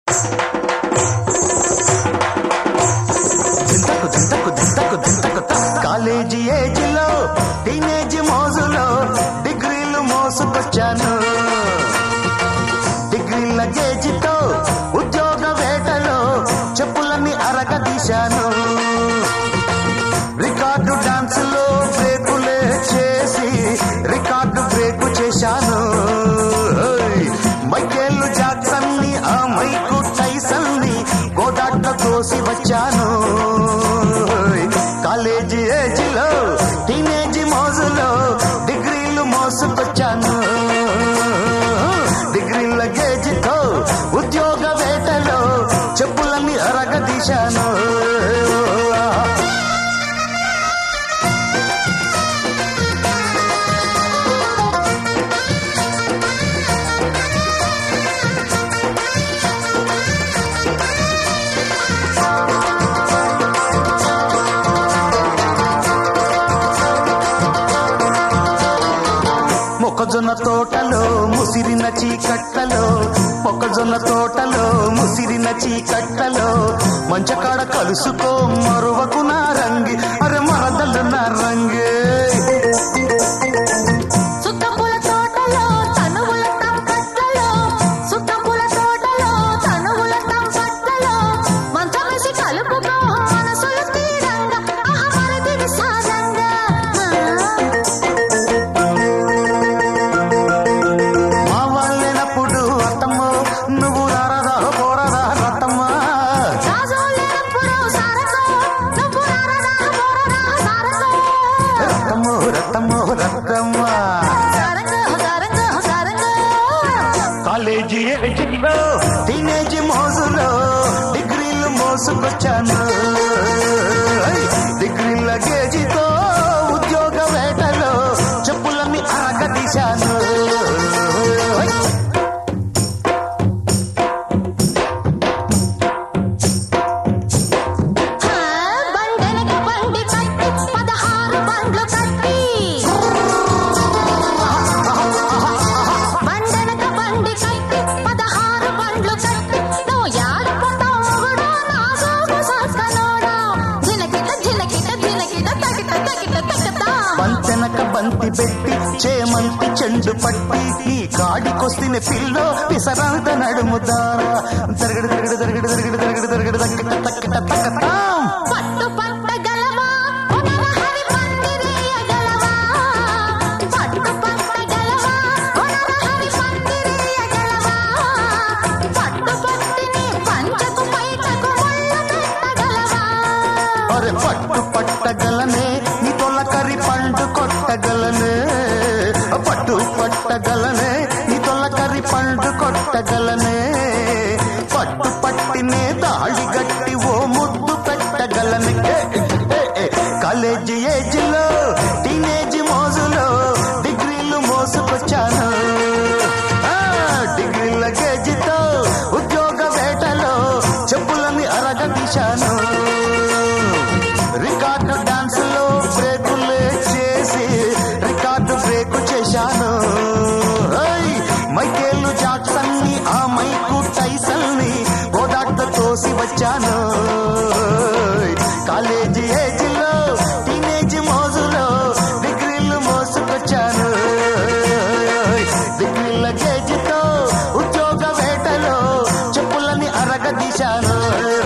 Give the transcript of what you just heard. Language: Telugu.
దింతకు దింతకు దింతకు దింతకు త. కాలేజీ ఏజ్లో టీనేజ్ మోజులో డిగ్రీలు మోసుకొచ్చాను డిగ్రీల గేజితో ఉద్యోగ వేటలో చెప్పులన్నీ అరగదీశాను రికార్డు డాన్స్ లో బ్రేకులే చేసి రికార్డు బ్రేకు చేశాను ఓయ్! మైకేల్ జాక్సన్ ని ఆ మైకు టైసన్ ని గోదాట్లో తోసి వచ్చాను ఓయ్! కాలేజీ ఏజ్ లో టీనేజ్ మోజులో డిగ్రీలు మోసుకొచ్చాను డిగ్రీల గేజ్తో ఉద్యోగ వేటలో చెప్పులన్నీ అరగదీశాను మొక్కజొన్న తోటలో ముసిరిన చీకట్లలో మొక్కజొన్న తోటలో ముసిరిన చీకట్లలో మంచకాడ కలుసుకో మరువకు నా రంగి అరే మరదలు నా రంగే సుత్తపుల తోటలో తనువుల తంపట్లలో సుత్తపుల తోటలో తనువుల తంపట్లలో మంచమేసి కలుపుకో మనసులు తీరంగా అహమరదివి సారంగా మా వాళ్ళేనప్పుడు అత్తమ్మో నువ్వు రారదా పోరదా రత్తమ్మా రాజోలేనప్పుడు సారకో నువ్వు రారదా పోరదా సారకో రత్తమ్మో రత్తమ్మో రత్తమ్మా సారంగా సారంగా సారంగా కాలేజీ ఏజ్లో టీనేజ్ మోజులో డిగ్రీలు మోసుకొచ్చాను డిగ్రీల గేజితో ఉద్యోగ వేటలో చెప్పులన్నీ అరగదీశాను హా బండెనక బండి కట్టి పదహారు బండ్లు కట్టి బండెనక బండి కట్టి పదహారు బండ్లు కట్టి నువ్వు యాడుకుంటావు మొగుడు నా సోకు సాస్కనోడా జిలకిట జిలకిట జిలకిట తగిట తగిట తగతా బంతెనక బంతి పెట్టి చేమంతి చెండు పట్టి ఈ కాడికొస్తిన పిల్లో పిసరాంత నడుముదారా దరగడు దరగడు దరగడు దరగడు దరగడు దరగడు దక్కట తక్కట తక్కతాం పట్టు పట్టగలవా పునరహరి పందిరేయగలవా పట్టు పట్టగలవా పునరహరి పందిరేయగలవా పట్టు పట్టిని పంచకు పైటకు ముళ్ళు పెట్టగలవా అరే పట్టు పట్టగలనే నీ తొలకరి పండు కొట్టగలనే పట్టు పట్టగలనే నీ తొలకరి పండు కొట్టగలనే పట్టు పట్టినే తాళి గట్టి ఓ ముద్దు పెట్టగలనే ఏ, ఏ, ఏ, కాలేజీ ఏజ్లో టీనేజ్ మోజులో డిగ్రీలు మోసుకొచ్చాను ఆ, డిగ్రీల గేజితో ఉద్యోగ వేటలో చెప్పులని అరగదీశాను రికార్డు డాన్స్ లో బ్రేకులే చేసి రికార్డు బ్రేకు చేశాను ఓయ్! మైకేలు జాక్సన్ ని ఆ మైకు టైసన్ ని గోదాట్లో తోసి వచ్చాను ఓయ్! కాలేజీ ఏజ్ లో టీనేజ్ మోజులో డిగ్రీలు మోసుకొచ్చాను ఓయ్! డిగ్రీల గేజ్తో ఉద్యోగ వేటలో చెప్పులని అరగదీశాను